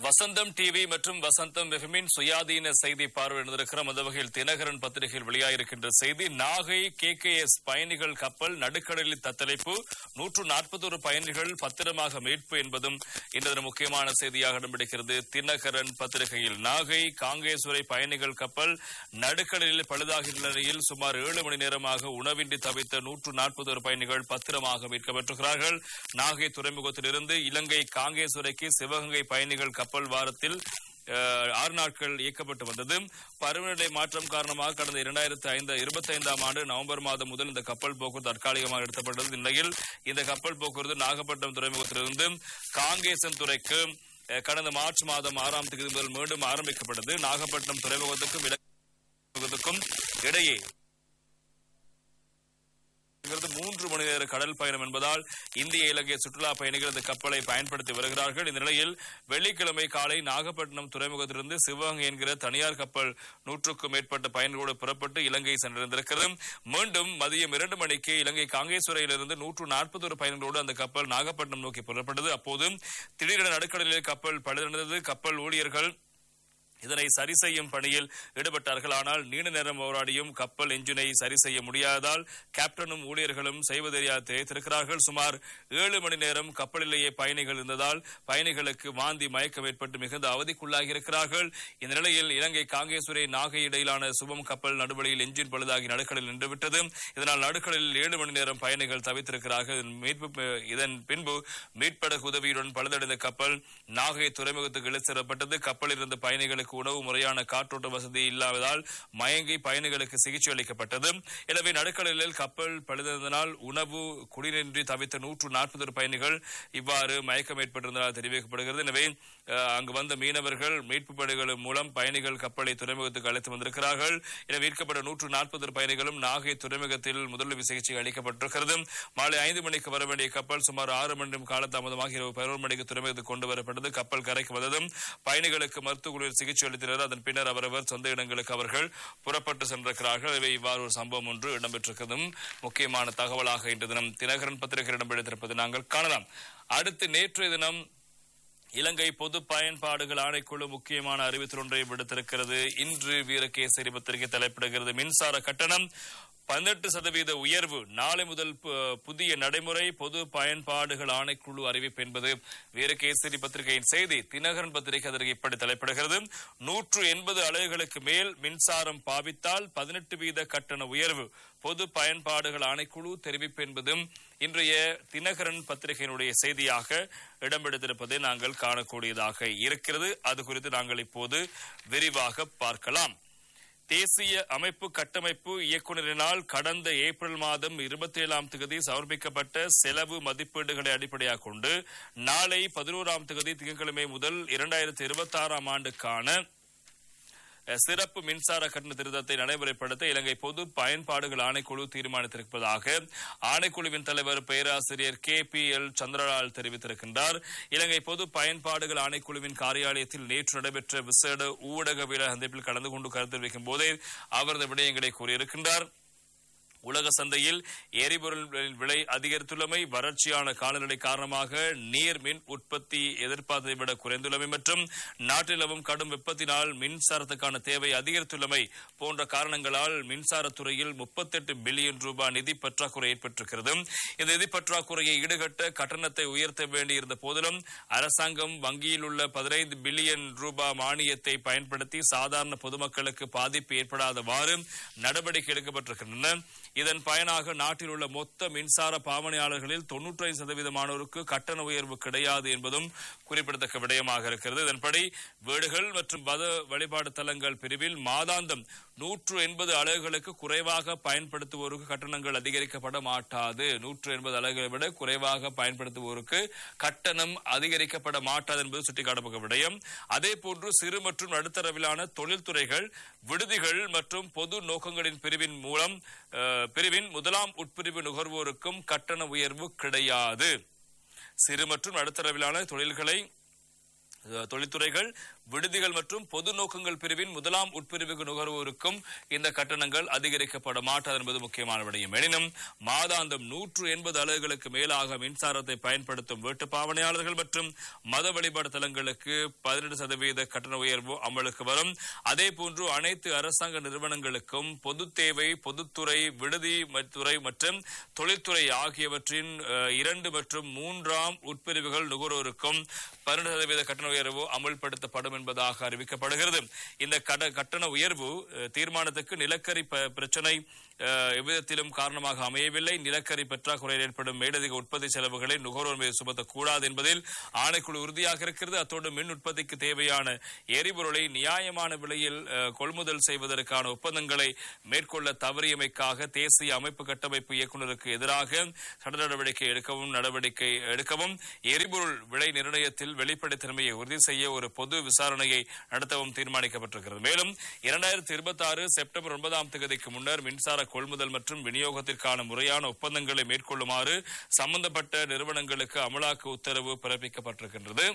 வசந்தம் TV மற்றும் வசந்தம் வெஃபமின் சுயாதீன செய்தி பார்வையிட்டிருக்கிறோம் அந்த வகையில் தினகரன் பத்திரிகையில் வெளியாகிருக்கின்ற செய்தி நாகை கே கே எஸ் பயணிகள் கப்பல் நடுக்கடலில் தத்தளிப்பு நூற்று நாற்பத்தோரு பயணிகள் பத்திரமாக மீட்பு என்பதும் இன்றைய முக்கியமான செய்தியாக இடம்பிடிக்கிறது தினகரன் பத்திரிகையில் நாகை காங்கேஸ்வரை பயணிகள் கப்பல் நடுக்கடலில் பழுதாகின்ற நிலையில் சுமார் ஏழு மணி நேரமாக உணவின்றி தவித்த நூற்று நாற்பத்தோரு பயணிகள் பத்திரமாக மீட்கப்பட்டிருக்கிறார்கள் நாகை துறைமுகத்திலிருந்து இலங்கை காங்கேஸ்வரைக்கு சிவகங்கை பயணிகள் கப்பல் வாரத்தில் அஹ், ஆறு நாட்கள் இயக்கப்பட்டு வந்தது பருவநிலை மாற்றம் காரணமாக கடந்த இரண்டாயிரத்தி ஐந்து இருபத்தி ஐந்தாம் ஆண்டு நவம்பர் மாதம் முதல் இந்த கப்பல் போக்குவரத்து தற்காலிகமாக நிறுத்தப்பட்டது இந்நிலையில் இந்த கப்பல் போக்குவரத்து நாகப்பட்டினம் துறைமுகத்திலிருந்து காங்கேசன் துறைக்கு அஹ், கடந்த மார்ச் மாதம் ஆறாம் தேதி முதல் மீண்டும் ஆரம்பிக்கப்பட்டது நாகப்பட்டினம் துறைமுகத்துக்கும் இலங்கை துறைமுகத்துக்கும் இடையே இங்கிருந்து மூன்று மணி நேர கடல் பயணம் என்பதால் இந்திய இலங்கை சுற்றுலா பயணிகள் இந்த கப்பலை பயன்படுத்தி வருகிறார்கள் இந்த நிலையில் வெள்ளிக்கிழமை காலை நாகப்பட்டினம் துறைமுகத்திலிருந்து சிவகங்கை என்கிற தனியார் கப்பல் நூற்றுக்கும் மேற்பட்ட பயணிகளோடு புறப்பட்டு இலங்கை சென்றிருந்திருக்கிறது மீண்டும் மதியம் இரண்டு மணிக்கு இலங்கை காங்கேஸ்வரையிலிருந்து நூற்று நாற்பத்தொரு பயணிகளோடு அந்த கப்பல் நாகப்பட்டினம் நோக்கி புறப்பட்டது அப்போது திடீரென நடுக்கடலில் கப்பல் பழுதடைந்தது கப்பல் ஊழியர்கள் இதனை சரி செய்யும் பணியில் ஈடுபட்டார்கள் ஆனால் நீண்ட நேரம் போராடியும் கப்பல் என்ஜினை சரி செய்ய முடியாததால் கேப்டனும் ஊழியர்களும் செய்வதறியாது திகைத்திருக்கிறார்கள் சுமார் ஏழு மணி நேரம் கப்பலிலேயே பயணிகள் இருந்ததால் பயணிகளுக்கு வாந்தி மயக்கம் ஏற்பட்டு மிகுந்த அவதிக்குள்ளாகி இருக்கிறார்கள் இந்த நிலையில் இலங்கை காங்கேஸ்வரை நாகை இடையிலான சுபம் கப்பல் நடுவழியில் என்ஜின் பழுதாகி நடுக்கடலில் நின்றுவிட்டது இதனால் நடுக்கடலில் ஏழு மணி நேரம் பயணிகள் தவித்திருக்கிறார்கள் இதன் மீட்பு இதன் பின்பு மீட்படகு உதவியுடன் பழுதடைந்த கப்பல் நாகை துறைமுகத்துக்கு இழுத்து செல்லப்பட்டது கப்பலில் இருந்த பயணிகளுக்கு உணவு முறையான காற்றோட்ட வசதி இல்லாததால் மயங்கி பயணிகளுக்கு சிகிச்சை அளிக்கப்பட்டது எனவே நடுக்கடலில் கப்பல் பழுதனால் உணவு குடிநீரின்றி தவித்த நூற்று நாற்பது பயணிகள் இவ்வாறு மயக்கம் ஏற்பட்டிருந்ததாக தெரிவிக்கப்படுகிறது எனவே அஹ், அங்கு வந்த மீனவர்கள் மீட்பு படைகள் மூலம் பயணிகள் கப்பலை துறைமுகத்துக்கு அழைத்து வந்திருக்கிறார்கள் எனவே மீட்கப்பட்ட நூற்று நாற்பது பயணிகளும் நாகை துறைமுகத்தில் முதலுதவி சிகிச்சை அளிக்கப்பட்டிருக்கிறது மாலை ஐந்து மணிக்கு வர வேண்டிய கப்பல் சுமார் ஆறு மணி நேரம் காலதாமதமாக இரவு பதினோரு மணிக்கு துறைமுகத்துக்கு கொண்டு வரப்பட்டது கப்பல் கரைக்கு வந்ததும் பயணிகளுக்கு மருத்துவ குழுவில் சிகிச்சை அளித்தனர் அதன் பின்னர் அவரவர் சொந்த இடங்களுக்கு அவர்கள் புறப்பட்டு சென்றிருக்கிறார்கள் எனவே இவ்வாறு ஒரு சம்பவம் ஒன்று இடம்பெற்றிருக்கிறதும் முக்கியமான தகவலாக இன்று தினம் தினகரன் பத்திரிகை இடம்பெற்றிருப்பதை நாங்கள் காணலாம் அடுத்து நேற்றைய தினம் இலங்கை பொது பயன்பாடுகள் ஆணைக்குழு முக்கியமான அறிவித்தல் ஒன்றை விடுத்திருக்கிறது இன்று வீரகேசரி பத்திரிகை தலைப்பிடுகிறது மின்சார கட்டணம் பதினெட்டு சதவீத உயர்வு நாளை முதல் பு- புதிய நடைமுறை பொது பயன்பாடுகள் ஆணைக்குழு அறிவிப்பு என்பது வீரகேசரி பத்திரிகையின் செய்தி தினகரன் பத்திரிகை அதற்கு இப்படி தலைப்பிடுகிறது நூற்று எண்பது அலகுகளுக்கு மேல் மின்சாரம் பாவித்தால் பதினெட்டு வீத கட்டண உயர்வு பொது பயன்பாடுகள் ஆணைக்குழு தெரிவிப்பு என்பதும் இன்றைய தினகரன் பத்திரிகையினுடைய செய்தியாக இடம்பெடுத்திருப்பதை நாங்கள் காணக்கூடியதாக இருக்கிறது அது குறித்து நாங்கள் இப்போது விரிவாக பார்க்கலாம் தேசிய அமைப்பு கட்டமைப்பு இயக்குநரினால் கடந்த ஏப்ரல் மாதம் இருபத்தி ஏழாம் தேதி சமர்ப்பிக்கப்பட்ட செலவு மதிப்பீடுகளை அடிப்படையாக கொண்டு நாளை பதினோராம் தேதி திங்கட்கிழமை முதல் இரண்டாயிரத்தி இருபத்தி ஆறாம் ஆண்டுக்கான அஹ், சிறப்பு மின்சார கட்டண திருத்தத்தை நடைமுறைப்படுத்த இலங்கை பொது பயன்பாடுகள் ஆணைக்குழு தீர்மானித்திருப்பதாக ஆணைக்குழுவின் தலைவர் பேராசிரியர் கே பி எல் சந்திரலால் தெரிவித்திருக்கின்றார் இலங்கை பொது பயன்பாடுகள் ஆணைக்குழுவின் காரியாலயத்தில் நேற்று நடைபெற்ற விசேட ஊடகவியலாளர் சந்திப்பில் கலந்து கொண்டு கருத்து தெரிவிக்கும் போதே அவர் இந்த விடயங்களை கூறியிருக்கின்றார் உலக சந்தையில் எரிபொருள் விலை அதிகரித்துள்ளமை வறட்சியான காலநிலை காரணமாக நீர் மின் உற்பத்தி எதிர்பார்த்ததை விட குறைந்துள்ளமை மற்றும் நாட்டில் நிலவும் கடும் வெப்பத்தினால் மின்சாரத்துக்கான தேவை அதிகரித்துள்ளமை போன்ற காரணங்களால் மின்சாரத்துறையில் முப்பத்தெட்டு பில்லியன் ரூபாய் நிதி பற்றாக்குறை ஏற்பட்டிருக்கிறது இந்த நிதி பற்றாக்குறையை ஈடுகட்ட கட்டணத்தை உயர்த்த வேண்டியிருந்த போதிலும் அரசாங்கம் வங்கியில் உள்ள பதினைந்து பில்லியன் ரூபாய் மானியத்தை பயன்படுத்தி சாதாரண பொதுமக்களுக்கு பாதிப்பு ஏற்படாதவாறு நடவடிக்கை எடுக்கப்பட்டிருக்கின்றன இதன் பயனாக நாட்டில் உள்ள மொத்த மின்சார பாவனையாளர்களில் தொன்னூற்றி ஐந்து சதவீதமானோருக்கு கட்டண உயர்வு கிடையாது என்பதும் குறிப்பிடத்தக்க விடயமாக இருக்கிறது இதன்படி வீடுகள் மற்றும் மத வழிபாடு தலங்கள் பிரிவில் மாதாந்தம் நூற்று எண்பது அலகுகளுக்கு குறைவாக பயன்படுத்துவோருக்கு கட்டணங்கள் அதிகரிக்கப்பட மாட்டாது நூற்று எண்பது அலகுகளை விட குறைவாக பயன்படுத்துவோருக்கு கட்டணம் அதிகரிக்கப்பட மாட்டாது என்பது சுட்டிக்காட்டப்பட்ட விடயம் அதே போன்று சிறு மற்றும் நடுத்தரவிலான தொழில்துறைகள் விடுதிகள் மற்றும் பொது நோக்கங்களின் பிரிவின் மூலம் அஹ், பிரிவின் முதலாம் உட்பிரிவு நுகர்வோருக்கும் கட்டண உயர்வு கிடையாது சிறு மற்றும் நடுத்தரவிலான தொழில்களை அஹ், தொழில்துறைகள் விடுதிகள் மற்றும் பொது நோக்கங்கள் பிரிவின் முதலாம் உட்பிரிவுக்கு நுகர்வோருக்கும் இந்த கட்டணங்கள் அதிகரிக்கப்பட மாட்டாது என்பது முக்கியமான விடயம் எனினும் மாதாந்தம் நூற்று எண்பது அலகுகளுக்கு மேலாக மின்சாரத்தை பயன்படுத்தும் வீட்டு பாவனையாளர்கள் மற்றும் மத வழிபாடு தலங்களுக்கு பதினெட்டு சதவீத கட்டண உயர்வு அமலுக்கு வரும் அதே போன்று அனைத்து அரசாங்க நிறுவனங்களுக்கும் பொது தேவை பொதுத்துறை விடுதி ம- துறை மற்றும் தொழில்துறை ஆகியவற்றின் அஹ், இரண்டு மற்றும் மூன்றாம் உட்பிரிவுகள் நுகர்வோருக்கும் பன்னெண்டு சதவீத கட்டண உயர்வு அமல்படுத்தப்படும் என்பதாக அறிவிக்கப்படுகிறது இந்த கட- கட்டண உயர்வு அஹ், தீர்மானத்துக்கு நிலக்கரி ப- பிரச்சனை அஹ், எவ்விதத்திலும் காரணமாக அமையவில்லை நிலக்கரி பற்றாக்குறையில் ஏற்படும் மேலதிக உற்பத்தி செலவுகளை நுகர்வோர் மீது சுமத்தக்கூடாது என்பதில் ஆணைக்குழு உறுதியாக இருக்கிறது அத்தோடு மின் உற்பத்திக்கு தேவையான எரிபொருளை நியாயமான விலையில் அஹ், கொள்முதல் செய்வதற்கான ஒப்பந்தங்களை மேற்கொள்ள தவறியமைக்காக தேசிய அமைப்பு கட்டமைப்பு இயக்குநருக்கு எதிராக சட்ட நடவடிக்கை எடுக்கவும் நடவடிக்கை எடுக்கவும் எரிபொருள் விலை நிர்ணயத்தில் வெளிப்படைத்தன்மையை உறுதி செய்ய ஒரு பொது விசாரணையை நடத்தவும் தீர்மானிக்கப்பட்டிருக்கிறது மேலும் இரண்டாயிரத்தி இருபத்தி ஆறு செப்டம்பர் ஒன்பதாம் தேதிக்கு முன்னர் மின்சார கொள்முதல் மற்றும் விநியோகத்திற்கான முறையான ஒப்பந்தங்களை மேற்கொள்ளுமாறு சம்பந்தப்பட்ட நிறுவனங்களுக்கு அமலாக்க உத்தரவு பிறப்பிக்கப்பட்டிருக்கின்றது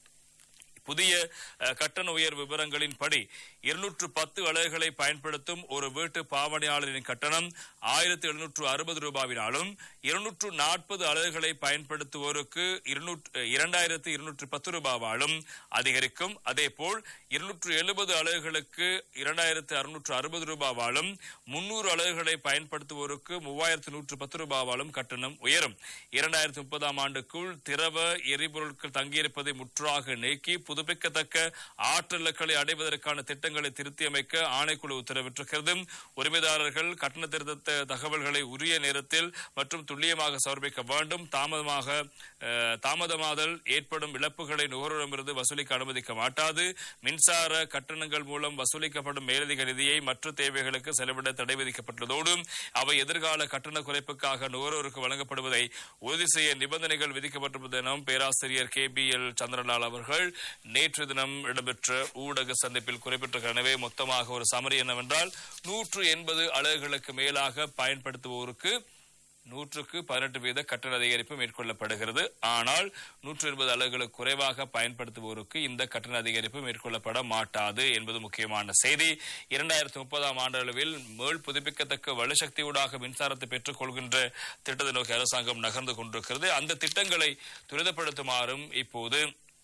புதிய அஹ், கட்டண உயர்வு விவரங்களின்படி இருநூற்று பத்து அலகுகளை பயன்படுத்தும் ஒரு வீட்டு பாவனையாளரின் கட்டணம் ஆயிரத்தி எழுநூற்று அறுபது ரூபாவினாலும் இருநூற்று நாற்பது அலகுகளை பயன்படுத்துவோருக்கு இருநூற்று இரண்டாயிரத்து இருநூற்று பத்து ரூபாவாலும் அதிகரிக்கும் அதேபோல் இருநூற்று எழுபது அலகுகளுக்கு இரண்டாயிரத்து அறுநூற்று அறுபது ரூபாவாலும் முன்னூறு அலகுகளை பயன்படுத்துவோருக்கு மூவாயிரத்து நூற்று பத்து ரூபாவாலும் கட்டணம் உயரும் இரண்டாயிரத்து முப்பதாம் ஆண்டுக்குள் திரவ எரிபொருட்கள் தங்கியிருப்பதை முற்றாக நீக்கி புதுப்பிக்கத்தக்க ஆற்றலுக்களை அடைவதற்கான திட்டங்களை திருத்தியமைக்க ஆணைக்குழு உத்தரவிட்டிருக்கிறது உரிமைதாரர்கள் கட்டண திருத்த தகவல்களை உரிய நேரத்தில் மற்றும் துல்லியமாக சமர்ப்பிக்க வேண்டும் தாமதமாக அஹ், தாமதமாதல் ஏற்படும் இழப்புகளை நுகர்வோரிடமிருந்து வசூலிக்க அனுமதிக்க மாட்டாது மின்சார கட்டணங்கள் மூலம் வசூலிக்கப்படும் மேலதிக நிதியை மற்ற தேவைகளுக்கு செலவிட தடை விதிக்கப்பட்டுள்ளதோடு அவை எதிர்கால கட்டண குறைப்புக்காக நுகர்வோருக்கு வழங்கப்படுவதை உறுதி செய்ய நிபந்தனைகள் விதிக்கப்பட்டிருப்பது எனவும் பேராசிரியர் கே பி எல் சந்திரலால் அவர்கள் நேற்று தினம் இடம்பெற்ற ஊடக சந்திப்பில் குறிப்பிட்டிருக்கிறார் எனவே மொத்தமாக ஒரு சமரி என்னவென்றால் நூற்று எண்பது அலகுகளுக்கு மேலாக பயன்படுத்துவோருக்கு நூற்றுக்கு பதினெட்டு வீத கட்டண அதிகரிப்பு மேற்கொள்ளப்படுகிறது ஆனால் நூற்று எண்பது அலகுகளுக்கு குறைவாக பயன்படுத்துவோருக்கு இந்த கட்டண அதிகரிப்பு மேற்கொள்ளப்பட மாட்டாது என்பது முக்கியமான செய்தி இரண்டாயிரத்தி முப்பதாம் ஆண்டு அளவில் மேல் புதுப்பிக்கத்தக்க வலுசக்தியூடாக மின்சாரத்தை பெற்றுக் கொள்கின்ற திட்டத்தை நோக்கி அரசாங்கம் நகர்ந்து கொண்டிருக்கிறது அந்த திட்டங்களை துரிதப்படுத்துமாறும் இப்போது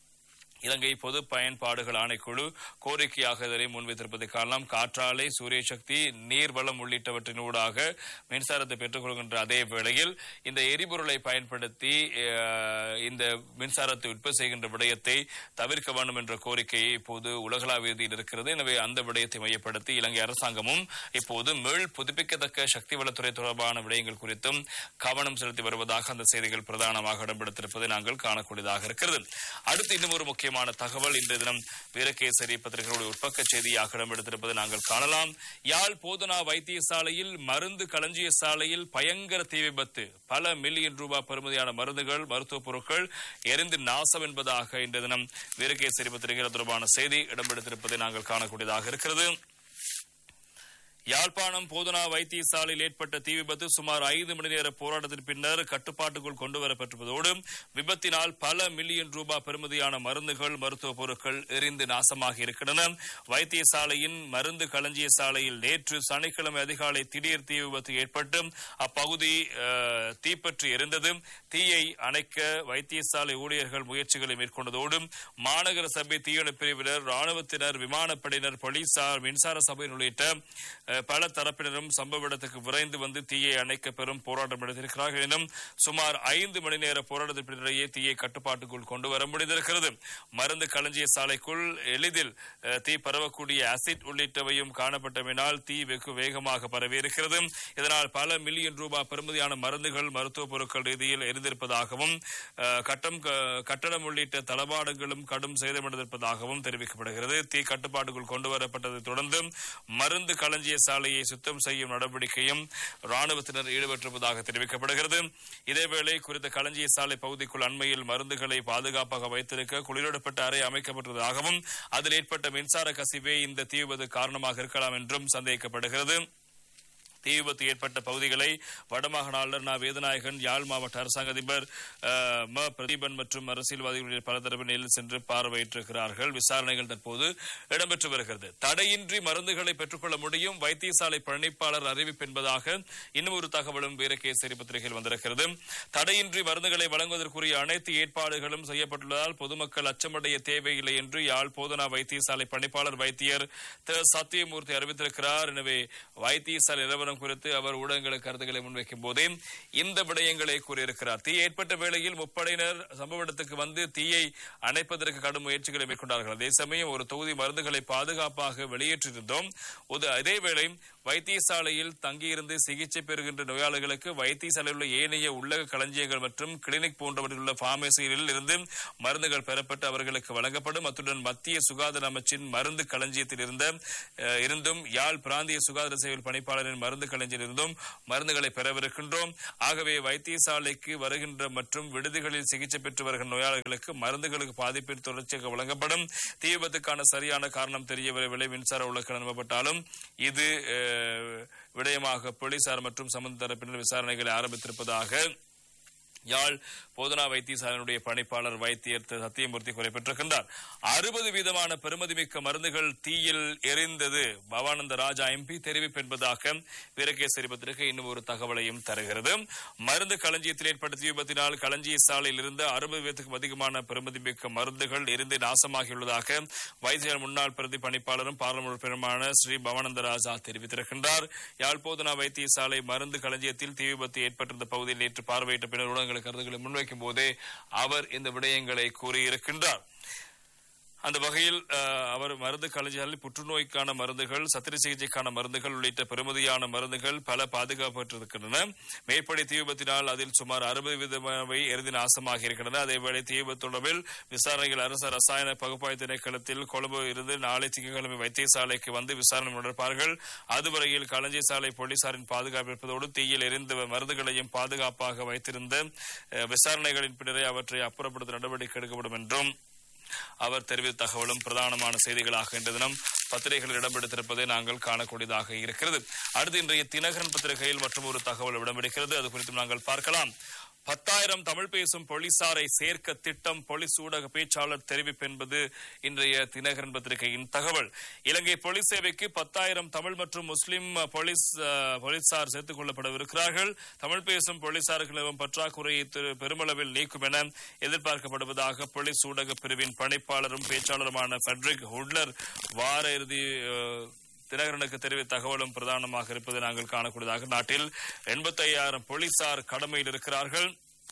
இலங்கை பொது பயன்பாடுகள் ஆணைக்குழு கோரிக்கையாக இதனை முன்வைத்திருப்பதை காணலாம் காற்றாலை சூரிய சக்தி நீர்வளம் உள்ளிட்டவற்றினூடாக மின்சாரத்தை பெற்றுக் கொள்கின்ற அதே வேளையில் இந்த எரிபொருளை பயன்படுத்தி அஹ், இந்த மின்சாரத்தை உற்பத்தி செய்கின்ற விடயத்தை தவிர்க்க வேண்டும் என்ற கோரிக்கையை இப்போது உலகளாவிய ரீதியில் இருக்கிறது எனவே அந்த விடயத்தை மையப்படுத்தி இலங்கை அரசாங்கமும் இப்போது மேல் புதுப்பிக்கத்தக்க சக்தி வளத்துறை தொடர்பான விடயங்கள் குறித்தும் கவனம் செலுத்தி வருவதாக அந்த செய்திகள் பிரதானமாக இடம்பெடுத்திருப்பதை நாங்கள் காணக்கூடியதாக இருக்கிறது அடுத்து இன்னும் ஒரு முக்கியமான தகவல் இன்றைய தினம் வீரகேசரி பத்திரிகைகளுடைய உட்பக்க செய்தியாக இடம்பெடுத்திருப்பதை நாங்கள் காணலாம் யாழ் போதனா வைத்தியசாலையில் மருந்து களஞ்சிய சாலையில் பயங்கர தீ விபத்து பல மில்லியன் ரூபாய் பெறுமதியான மருந்துகள் மருத்துவப் பொருட்கள் எரிந்து நாசம் என்பதாக இன்றைய தினம் வீரகேசரி பத்திரிகை தொடர்பான செய்தி இடம்பெடுத்திருப்பதை நாங்கள் காணக்கூடியதாக இருக்கிறது யாழ்ப்பாணம் போதனா வைத்தியசாலையில் ஏற்பட்ட தீ விபத்து சுமார் ஐந்து மணி நேர போராட்டத்தின் பின்னர் கட்டுப்பாட்டுக்குள் கொண்டு வரப்பட்டிருப்பதோடு விபத்தினால் பல மில்லியன் ரூபாய் பெறுமதியான மருந்துகள் மருத்துவ பொருட்கள் எரிந்து நாசமாகி இருக்கின்றன வைத்தியசாலையின் மருந்து களஞ்சிய சாலையில் நேற்று சனிக்கிழமை அதிகாலை திடீர் தீ விபத்து ஏற்பட்டு அப்பகுதி அஹ், தீப்பற்றி எரிந்தது தீயை அணைக்க வைத்தியசாலை ஊழியர்கள் முயற்சிகளை மேற்கொண்டதோடு மாநகர சபை தீயணைப்பு பிரிவினர் ராணுவத்தினர் விமானப்படையினர் போலீசார் மின்சார சபையினர் உள்ளிட்ட அஹ், பல தரப்பினரும் சம்பவ இடத்துக்கு விரைந்து வந்து தீயை அணைக்க பெரும் போராட்டம் நடத்தியிருக்கிறார்கள் எனும் சுமார் ஐந்து மணி நேர போராட்டத்தின் பின்னரையே தீயை கட்டுப்பாட்டுக்குள் கொண்டு வர முடிந்திருக்கிறது மருந்து களஞ்சிய சாலைக்குள் எளிதில் அஹ், தீ பரவக்கூடிய அசிட் உள்ளிட்டவையும் காணப்பட்டமையினால் தீ வெகு வேகமாக பரவி இருக்கிறது இதனால் பல மில்லியன் ரூபாய் பெறுமதியான மருந்துகள் மருத்துவ பொருட்கள் ரீதியில் எரிந்திருப்பதாகவும் அஹ், கட்டம் க- கட்டடம் உள்ளிட்ட தளபாடங்களும் கடும் சேதமடைந்திருப்பதாகவும் தெரிவிக்கப்படுகிறது தீ கட்டுப்பாட்டுக்குள் கொண்டு வரப்பட்டதை தொடர்ந்து மருந்து களஞ்சிய சாலையை சுத்தம் செய்யும் நடவடிக்கையும் ராணுவத்தினர் ஈடுபட்டிருப்பதாக தெரிவிக்கப்படுகிறது இதேவேளை குறித்த களஞ்சிய சாலை பகுதிக்குள் அண்மையில் மருந்துகளை பாதுகாப்பாக வைத்திருக்க குளிரிடப்பட்ட அறை அமைக்கப்பட்டுள்ளதாகவும் அதில் ஏற்பட்ட மின்சார கசிவே இந்த தீ விபத்து காரணமாக இருக்கலாம் என்றும் சந்தேகிக்கப்படுகிறது தீ விபத்து ஏற்பட்ட பகுதிகளை வடமாகாண ஆளுநர் நா வேதநாயகன் யாழ் மாவட்ட அரசாங்க அதிபர் அஹ், ம பிரதீபன் மற்றும் அரசியல்வாதிகளுடைய பல தரப்பு நேரில் சென்று பார்வையிட்டிருக்கிறார்கள் விசாரணைகள் தற்போது இடம்பெற்று வருகிறது தடையின்றி மருந்துகளை பெற்றுக்கொள்ள முடியும் வைத்தியசாலை பணிப்பாளர் அறிவிப்பு என்பதாக இன்னும் ஒரு தகவலும் வீரகேசரி பத்திரிகையில் வந்திருக்கிறது தடையின்றி மருந்துகளை வழங்குவதற்குரிய அனைத்து ஏற்பாடுகளும் செய்யப்பட்டுள்ளதால் பொதுமக்கள் அச்சமடைய தேவையில்லை என்று யாழ் போதனா வைத்தியசாலை பணிப்பாளர் வைத்தியர் த சத்தியமூர்த்தி அறிவித்திருக்கிறார் எனவே வைத்தியசாலை நிலவரம் குறித்து அவர் ஊடகங்களுக்கு கருத்துக்களை முன்வைக்கும் போதே இந்த விடயங்களை கூறியிருக்கிறார் தீ ஏற்பட்ட வேளையில் முப்படையினர் சம்பவ இடத்துக்கு வந்து தீயை அணைப்பதற்கு கடும் முயற்சிகளை மேற்கொண்டார்கள் அதே சமயம் ஒரு தொகுதி மருந்துகளை பாதுகாப்பாக வெளியேற்றியிருந்தோம் ஒரு- அதேவேளை வைத்தியசாலையில் தங்கியிருந்து சிகிச்சை பெறுகின்ற நோயாளிகளுக்கு வைத்தியசாலையில் உள்ள ஏனைய உள்ளக களஞ்சியங்கள் மற்றும் கிளினிக் போன்றவற்றில் உள்ள பார்மசிகளில் இருந்து மருந்துகள் பெறப்பட்டு அவர்களுக்கு வழங்கப்படும் அத்துடன் மத்திய சுகாதார அமைச்சின் மருந்து களஞ்சியத்தில் இருந்த அஹ், இருந்தும் யாழ் பிராந்திய சுகாதார சேவை பணிப்பாளரின் மருந்து களஞ்சியில் இருந்தும் மருந்துகளை பெறவிருக்கின்றோம் ஆகவே வைத்தியசாலைக்கு வருகின்ற மற்றும் விடுதிகளில் சிகிச்சை பெற்று வருகின்ற நோயாளர்களுக்கு மருந்துகளுக்கு பாதிப்பில் தொடர்ச்சியாக வழங்கப்படும் தீ விபத்துக்கான சரியான காரணம் தெரியவில்லை மின்சார உலக அனுப்பப்பட்டாலும் இது அஹ், விடயமாக போலீசார் மற்றும் சம்பந்த தரப்பினர் விசாரணைகளை ஆரம்பித்திருப்பதாக யாழ் போதனா வைத்தியசாலையினுடைய பணிப்பாளர் வைத்தியர் திரு சத்தியமூர்த்தி குறிப்பிட்டிருக்கின்றார் அறுபது வீதமான பெருமதிமிக்க மருந்துகள் தீயில் எரிந்தது பவானந்த ராஜா எம்பி தெரிவிப்பு என்பதாக வீரகேசரி பத்திரிகை இன்னும் ஒரு தகவலையும் தருகிறது மருந்து களஞ்சியத்தில் ஏற்பட்ட தீ விபத்தினால் களஞ்சிய சாலையில் இருந்த அறுபது வீதத்துக்கும் அதிகமான பெருமதிமிக்க மருந்துகள் எரிந்து நாசமாகியுள்ளதாக வைத்தியர் முன்னாள் பிரதி பணிப்பாளரும் பார்லமெண்ட் உறுப்பினருமான ஸ்ரீ பவானந்த ராஜா தெரிவித்திருக்கின்றார் யாழ் போதனா வைத்தியசாலை மருந்து களஞ்சியத்தில் தீ விபத்து ஏற்பட்டிருந்த பகுதியில் நேற்று பார்வையிட்ட பின்னர் ஊடகங்களுக்கு கருத்துக்களை முன்வைக்கும் போதே அவர் இந்த விடயங்களை கூறியிருக்கின்றார் அந்த வகையில் அஹ், அவர் மருந்து களஞ்சியத்தில் புற்றுநோய்க்கான மருந்துகள் சத்திர சிகிச்சைக்கான மருந்துகள் உள்ளிட்ட பெருமதியான மருந்துகள் பல பாதுகாப்பற்றிருக்கின்றன மேற்படி தீ விபத்தினால் அதில் சுமார் அறுபது விதமானவை எரிந்து நாசமாகி இருக்கின்றன அதேவேளை தீ விபத்து தொடர்பில் விசாரணைகள் அரசு ரசாயன பகுப்பாய்வு திணைக்களத்தில் கொழும்பு இருந்து நாளை திங்கட்கிழமை வைத்தியசாலைக்கு வந்து விசாரணை நடப்பார்கள் அதுவரையில் களஞ்சிய சாலை போலீசாரின் பாதுகாப்பு இருப்பதோடு தீயில் எரிந்த மருந்துகளையும் பாதுகாப்பாக வைத்திருந்த அஹ், விசாரணைகளின் பின்னரே அவற்றை அப்புறப்படுத்த நடவடிக்கை எடுக்கப்படும் என்றும் அவர் தெரிவித்த தகவலும் பிரதானமான செய்திகளாக இன்று தினம் பத்திரிகைகளில் இடம்பெடுத்திருப்பதை நாங்கள் காணக்கூடியதாக இருக்கிறது அடுத்து இன்றைய தினகரன் பத்திரிகையில் மற்றும் ஒரு தகவல் இடம்பெடுக்கிறது அது குறித்தும் நாங்கள் பார்க்கலாம் பத்தாயிரம் தமிழ் பேசும் போலீசாரை சேர்க்க திட்டம் போலீஸ் ஊடக பேச்சாளர் தெரிவிப்பு என்பது இன்றைய தினகரன் பத்திரிகையின் தகவல் இலங்கை போலீஸ் சேவைக்கு பத்தாயிரம் தமிழ் மற்றும் முஸ்லிம் போலீஸ் அஹ், போலீசார் சேர்த்துக் கொள்ளப்படவிருக்கிறார்கள் தமிழ் பேசும் போலீசாருக்கு நிலவும் பற்றாக்குறையை திரு- பெருமளவில் நீக்கும் என எதிர்பார்க்கப்படுவதாக போலீஸ் ஊடக பிரிவின் பணிப்பாளரும் பேச்சாளருமான ஃபெட்ரிக் ஹுட்லர் வார இறுதி அஹ், தினகரனுக்கு தெரிவித்த தகவலும் பிரதானமாக இருப்பதை நாங்கள் காணக்கூடியதாக நாட்டில் எண்பத்தி ஐயாயிரம் போலீசார் கடமையில் இருக்கிறார்கள்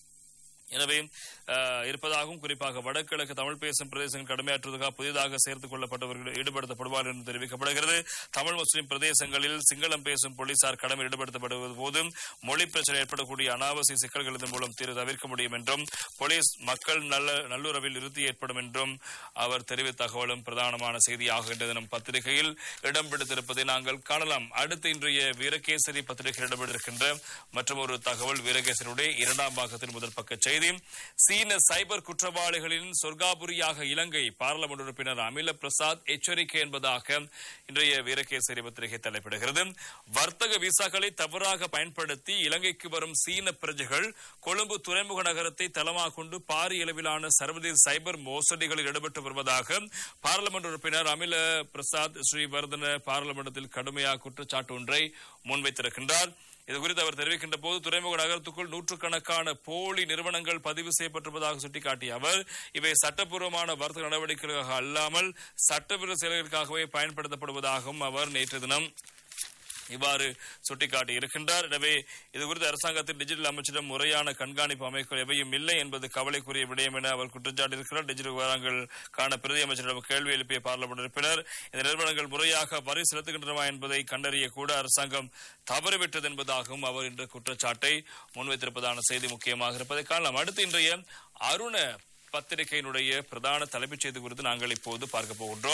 எனவே அஹ், இருப்பதாகவும் குறிப்பாக வடகிழக்கு தமிழ் பேசும் பிரதேசங்கள் கடமையாற்றுவதற்காக புதிதாக சேர்த்துக் கொள்ளப்பட்டவர்கள் ஈடுபடுத்தப்படுவார் என்று தெரிவிக்கப்படுகிறது தமிழ் முஸ்லிம் பிரதேசங்களில் சிங்களம் பேசும் போலீசார் கடமை ஈடுபடுத்தப்படுவது போது மொழி பிரச்சனை ஏற்படக்கூடிய அனாவசிய சிக்கல்கள் இதன் மூலம் தீர்வு தவிர்க்க முடியும் என்றும் போலீஸ் மக்கள் நல்ல நல்லுறவில் இறுதி ஏற்படும் என்றும் அவர் தெரிவித்த தகவலும் பிரதானமான செய்தியாக இன்று தினம் பத்திரிகையில் இடம் பிடித்திருப்பதை நாங்கள் காணலாம் அடுத்து இன்றைய வீரகேசரி பத்திரிகையில் இடம்பெற்றிருக்கின்ற மற்றும் ஒரு தகவல் வீரகேசரியுடைய இரண்டாம் பாகத்தின் முதல் பக்க செய்தி சீன சைபர் குற்றவாளிகளின் சொர்க்காபுரியாக இலங்கை பாராளுமன்ற உறுப்பினர் அமில பிரசாத் எச்சரிக்கை என்பதாக இன்றைய வீரகேசரி பத்திரிகை தலைப்பிடுகிறது வர்த்தக விசாக்களை தவறாக பயன்படுத்தி இலங்கைக்கு வரும் சீன பிரஜைகள் கொழும்பு துறைமுக நகரத்தை தளமாக கொண்டு பாரிய அளவிலான சர்வதேச சைபர் மோசடிகளில் ஈடுபட்டு வருவதாக பாராளுமன்ற உறுப்பினர் அமில பிரசாத் ஸ்ரீவர்தன பாராளுமன்றத்தில் கடுமையாக குற்றச்சாட்டு ஒன்றை முன்வைத்திருக்கின்றார் இது குறித்து அவர் தெரிவிக்கின்ற போது துறைமுக நகரத்துக்குள் நூற்றுக்கணக்கான போலி நிறுவனங்கள் பதிவு செய்யப்பட்டிருப்பதாக சுட்டிக்காட்டிய அவர் இவை சட்டப்பூர்வமான வர்த்தக நடவடிக்கைகளுக்காக அல்லாமல் சட்டவிரோத செயல்களுக்காகவே பயன்படுத்தப்படுவதாகவும் அவர் நேற்று தினம் இவ்வாறு சுட்டிக்காட்டி இருக்கின்றார் எனவே இது குறித்து அரசாங்கத்தின் டிஜிட்டல் அமைச்சிடம் முறையான கண்காணிப்பு அமைப்புகள் எவையும் இல்லை என்பது கவலைக்குரிய விடயம் என அவர் குற்றச்சாட்டியிருக்கிறார் டிஜிட்டல் விவகாரங்களுக்கான பிரதி அமைச்சரிடம் கேள்வி எழுப்பிய பார்லமெண்ட் உறுப்பினர் இந்த நிறுவனங்கள் முறையாக வரி செலுத்துகின்றனவா என்பதை கண்டறிய கூட அரசாங்கம் தவறிவிட்டது என்பதாகவும் அவர் இன்று குற்றச்சாட்டை முன்வைத்திருப்பதான செய்தி முக்கியமாக இருப்பதை காணலாம் அடுத்து இன்றைய அருண பத்திரிகையினுடைய பிரதான தலைப்புச் செய்தி குறித்து நாங்கள் இப்போது பார்க்க போகின்றோம்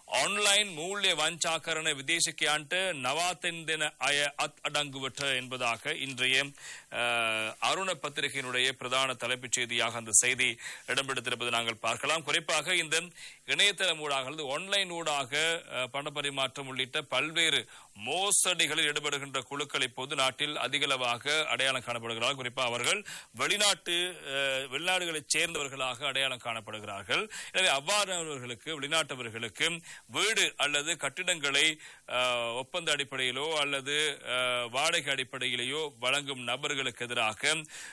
ஆன்லைன் மூல்ய வஞ்சாக்கரண விதேசிக்கான்ட்டு நவாத்தெந்தின அய அத் அடங்குவற்ற என்பதாக இன்றைய அஹ், அருண பத்திரிகையினுடைய பிரதான தலைப்புச் செய்தியாக அந்த செய்தி இடம்பெடுத்திருப்பதை நாங்கள் பார்க்கலாம் குறிப்பாக இந்த இணையதளம் ஊடாக அல்லது ஆன்லைன் ஊடாக அஹ், பண பரிமாற்றம் உள்ளிட்ட பல்வேறு மோசடிகளில் ஈடுபடுகின்ற குழுக்கள் இப்போது நாட்டில் அதிகளவாக அடையாளம் காணப்படுகிறார்கள் குறிப்பாக அவர்கள் வெளிநாட்டு அஹ், வெளிநாடுகளைச் சேர்ந்தவர்களாக அடையாளம் காணப்படுகிறார்கள் எனவே அவ்வாறானவர்களுக்கு வெளிநாட்டவர்களுக்கு வீடு அல்லது கட்டிடங்களை அஹ், ஒப்பந்த அடிப்படையிலோ அல்லது அஹ், வாடகை அடிப்படையிலேயோ வழங்கும் நபர்களுக்கு எதிராக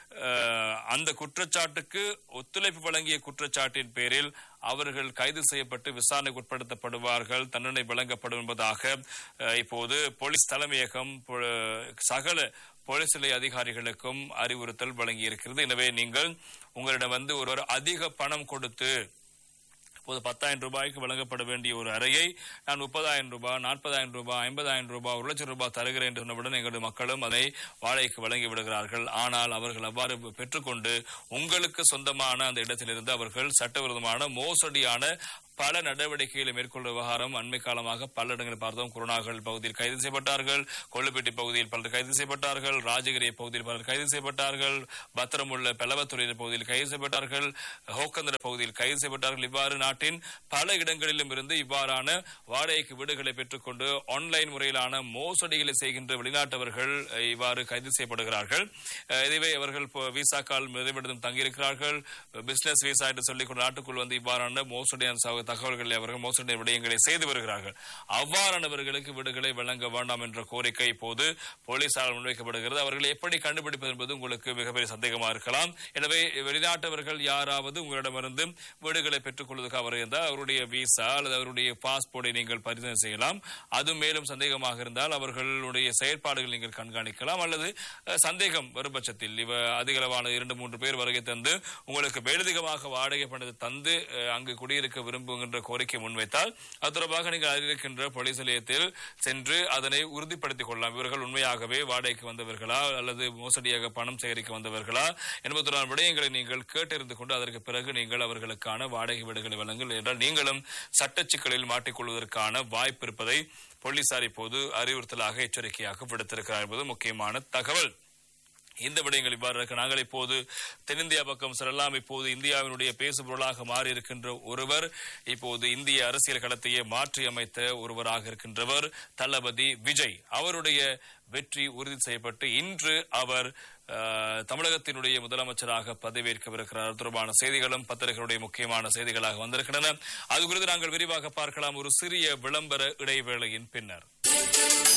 அஹ், அந்த குற்றச்சாட்டுக்கு ஒத்துழைப்பு வழங்கிய குற்றச்சாட்டின் பேரில் அவர்கள் கைது செய்யப்பட்டு விசாரணைக்கு உட்படுத்தப்படுவார்கள் தண்டனை வழங்கப்படும் என்பதாக அஹ், இப்போது போலீஸ் தலைமையகம் பொ- சகல போலீஸ் நிலைய அதிகாரிகளுக்கும் அறிவுறுத்தல் வழங்கியிருக்கிறது எனவே நீங்கள் உங்களிடம் வந்து ஒருவர் அதிக பணம் கொடுத்து இப்போது பத்தாயிரம் ரூபாய்க்கு வழங்கப்பட வேண்டிய ஒரு அறையை நான் முப்பதாயிரம் ரூபாய் நாற்பதாயிரம் ரூபாய் ஐம்பதாயிரம் ரூபாய் ஒரு லட்சம் ரூபாய் தருகிறேன் என்று சொன்னவுடன் எங்களுடைய மக்களும் அதை வாடகைக்கு வழங்கி விடுகிறார்கள் ஆனால் அவர்கள் அவ்வாறு பெற்றுக்கொண்டு உங்களுக்கு சொந்தமான அந்த இடத்திலிருந்து அவர்கள் சட்டவிரோதமான மோசடியான பல நடவடிக்கைகளை மேற்கொண்ட விவகாரம் அண்மை காலமாக பல இடங்களில் பார்த்தோம் குருநாகல் பகுதியில் கைது செய்யப்பட்டார்கள் கொள்ளுப்பட்டி பகுதியில் பலர் கைது செய்யப்பட்டார்கள் ராஜகிரி பகுதியில் பலர் கைது செய்யப்பட்டார்கள் பத்திரமுள்ள பெலவத்துறை பகுதியில் கைது செய்யப்பட்டார்கள் ஹோக்கந்தர பகுதியில் கைது செய்யப்பட்டார்கள் இவ்வாறு நாட்டின் பல இடங்களிலும் இருந்து இவ்வாறான வாடகைக்கு வீடுகளை பெற்றுக்கொண்டு ஆன்லைன் முறையிலான மோசடிகளை செய்கின்ற வெளிநாட்டவர்கள் அஹ், இவ்வாறு கைது செய்யப்படுகிறார்கள் அஹ், இதுவே அவர்கள் இப்போ விசாக்கால் நிறைவேற்றம் தங்கியிருக்கிறார்கள் பிசினஸ் விசா என்று சொல்லிக் கொண்டு நாட்டுக்குள் வந்து இவ்வாறான மோசடியான சக- தகவல்களை அவர்கள் மோசடி விடயங்களை செய்து வருகிறார்கள் அவ்வாறானவர்களுக்கு வீடுகளை வழங்க வேண்டாம் என்ற கோரிக்கை இப்போது போலீசாரால் முன்வைக்கப்படுகிறது அவர்களை எப்படி கண்டுபிடிப்பது என்பது உங்களுக்கு மிகப்பெரிய சந்தேகமா இருக்கலாம் எனவே வெளிநாட்டவர்கள் யாராவது உங்களிடமிருந்து வீடுகளை பெற்றுக் கொள்வதற்கு அவர் இருந்தால் அவருடைய விசா அல்லது அவருடைய பாஸ்போர்ட்டை நீங்கள் பரிசோதனை செய்யலாம் அது மேலும் சந்தேகமாக இருந்தால் அவர்களுடைய செயற்பாடுகள் நீங்கள் கண்காணிக்கலாம் அல்லது அஹ், சந்தேகம் வரும் பட்சத்தில் இவ அதிகளவான இரண்டு மூன்று பேர் வருகை தந்து உங்களுக்கு மேலதிகமாக வாடகை பணத்தை தந்து அஹ், அங்கு குடியிருக்க விரும்புகின்ற கோரிக்கை முன்வைத்தால் அது தொடர்பாக நீங்கள் அறிவிக்கின்ற போலீஸ் நிலையத்தில் சென்று அதனை உறுதிப்படுத்திக் கொள்ளலாம் இவர்கள் உண்மையாகவே வாடகைக்கு வந்தவர்களா அல்லது மோசடியாக பணம் சேகரிக்க வந்தவர்களா என்பது தொடர்பான விடயங்களை நீங்கள் கேட்டறிந்து கொண்டு அதற்கு பிறகு நீங்கள் அவர்களுக்கான வாடகை வீடுகளை வழங்குங்கள் என்றால் நீங்களும் சட்ட சிக்கலில் மாட்டிக்கொள்வதற்கான வாய்ப்பு இருப்பதை போலீசார் இப்போது அறிவுறுத்தலாக எச்சரிக்கையாக விடுத்திருக்கிறார் என்பது முக்கியமான தகவல் இந்த விடயங்கள் இவ்வாறு இருக்கு நாங்கள் இப்போது தென்னிந்தியா பக்கம் செல்லலாம் இப்போது இந்தியாவினுடைய பேசுபொருளாக மாறி இருக்கின்ற ஒருவர் இப்போது இந்திய அரசியல் களத்தையே மாற்றி அமைத்த ஒருவராக இருக்கின்றவர் தளபதி விஜய் அவருடைய வெற்றி உறுதி செய்யப்பட்டு இன்று அவர் அஹ், தமிழகத்தினுடைய முதலமைச்சராக பதவியேற்கவிருக்கிறார் அது தொடர்பான செய்திகளும் பத்திரிகைகளுடைய முக்கியமான செய்திகளாக வந்திருக்கின்றன அது குறித்து நாங்கள் விரிவாக பார்க்கலாம் ஒரு சிறிய விளம்பர இடைவேளையின் பின்னர்